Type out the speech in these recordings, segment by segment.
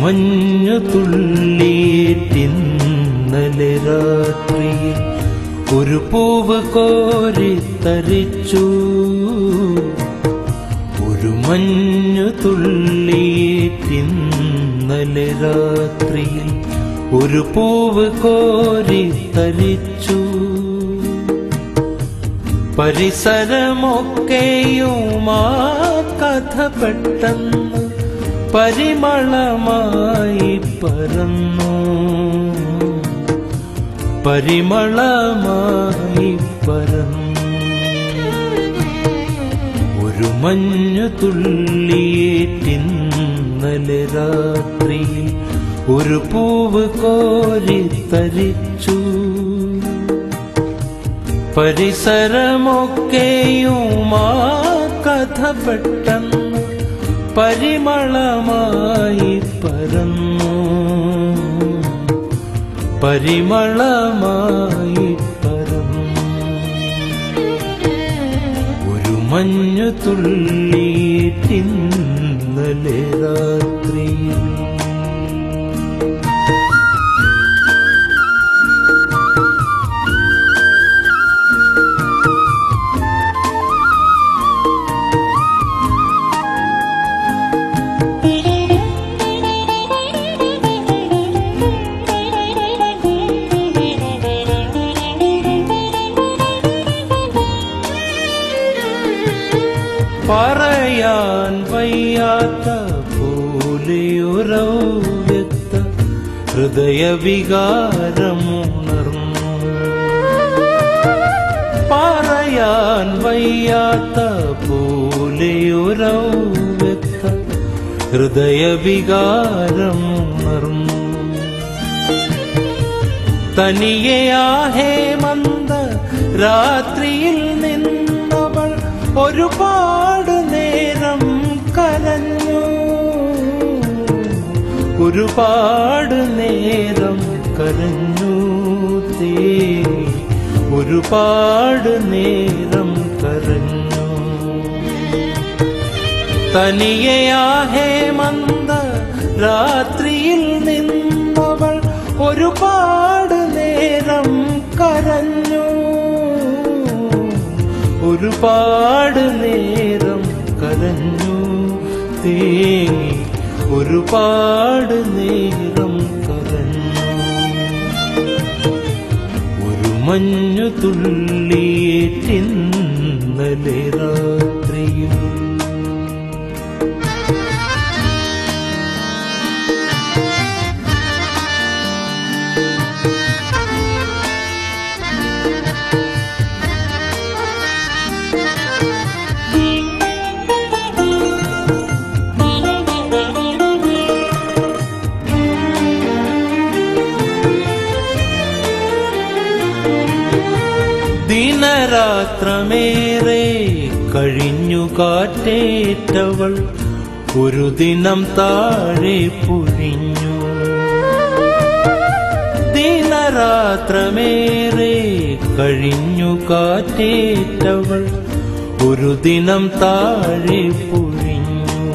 മഞ്ഞു തുള്ളിയിട്ടിന്നലെ രാത്രിയിൽ ഒരു പൂവ് കോരി തരിച്ചു ഒരു മഞ്ഞു തുള്ളിയിട്ടിന്നലെ രാത്രിയിൽ ഒരു പൂവ് കോരി തരിച്ചു പരിസരമൊക്കെയും ആ കഥ പെട്ടെന്ന് പരിമളമായി പരന്നു പരിമളമായി പരന്നു ഒരു മഞ്ഞു തുള്ളിയേറ്റിന്നലെ രാത്രിയിൽ ഒരു പൂവ് കോരി തരിച്ചു പരിസരമൊക്കെയും ആ കഥ പെട്ടെന്ന് പരിമളമായി പരന്നു പരിമളമായി പരന്നു ഒരു മഞ്ഞു തുള്ളിയിട്ടിന്നലെ രാത്രിയിൽ പറയാൻ വയ്യാത്ത പോലെയൊരൗവ്യക്ത ഹൃദയവികാരമുണർന്നു പറയാൻ വയ്യാത്ത പോലെയൊരൗവ്യക്ത ഹൃദയവികാരമുണർന്നു തനിയെ ആ ഹേമന്ത രാത്രിയിൽ നിന്നവൾ ഒരുപാട് നേരം കരഞ്ഞു ഒരുപാട് നേരം കരഞ്ഞു തേ ഒരുപാട് നേരം കരഞ്ഞു തനിയെ ആ ഹേമന്ത രാത്രിയിൽ നിന്നവൾ ഒരുപാട് നേരം കരഞ്ഞു ഒരുപാട് നേരം കരഞ്ഞു തേങ്ങി ഒരുപാട് നേരം കരഞ്ഞു ഒരു മഞ്ഞു തുള്ളിയേറ്റിന്നലെ രാത്രിയിൽ ദിനരാത്രമേറെ കഴിഞ്ഞു കാറ്റേറ്റവൾ ഒരു ദിനം താഴെ പൊഴിഞ്ഞു ദിനരാത്രമേറെ കഴിഞ്ഞു കാറ്റേറ്റവൾ ഒരു ദിനം താഴെ പൊഴിഞ്ഞു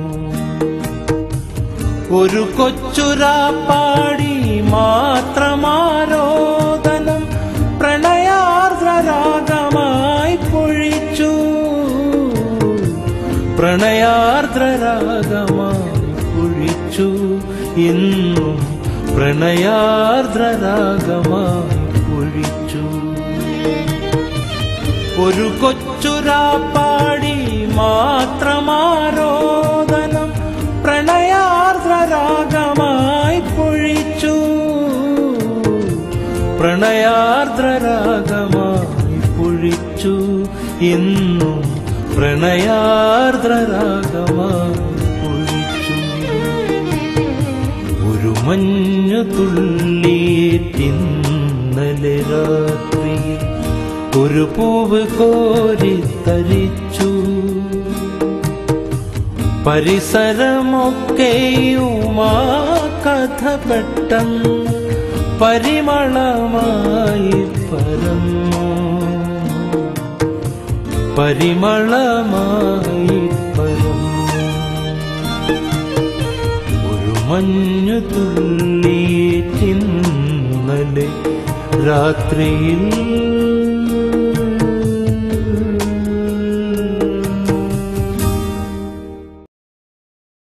ഒരു കൊച്ചുരാപ്പാടി മാത്രമാരോദനം പ്രണയാർദ്രരാഗമായി പൊഴിച്ചു പ്രണയാർദ്രരാഗമായി പൊഴിച്ചു എന്നും പ്രണയാർദ്രരാഗമായി പൊഴിച്ചു ഒരു കൊച്ചുരാപ്പാടി മാത്രമാരോദനം പ്രണയാർദ്രരാഗമായി പൊഴിച്ചു പ്രണയാർദ്രരാഗമായി പൊഴിച്ചു എന്നും പ്രണയാർദ്രരാഗമായി പൊഴിച്ചു ഒരു മഞ്ഞു തുള്ളിയിട്ടിന്നലെ രാത്രിയിൽ ഒരു പൂവ് കോരി തരിച്ചു പരിസരമൊക്കെയും ആ കഥ പെട്ടെന്ന് പരിമളമായി പരന്നു പരിമളമായി പരന്നു ഒരു മഞ്ഞു തുള്ളിയേറ്റിന്നലെ രാത്രിയിൽ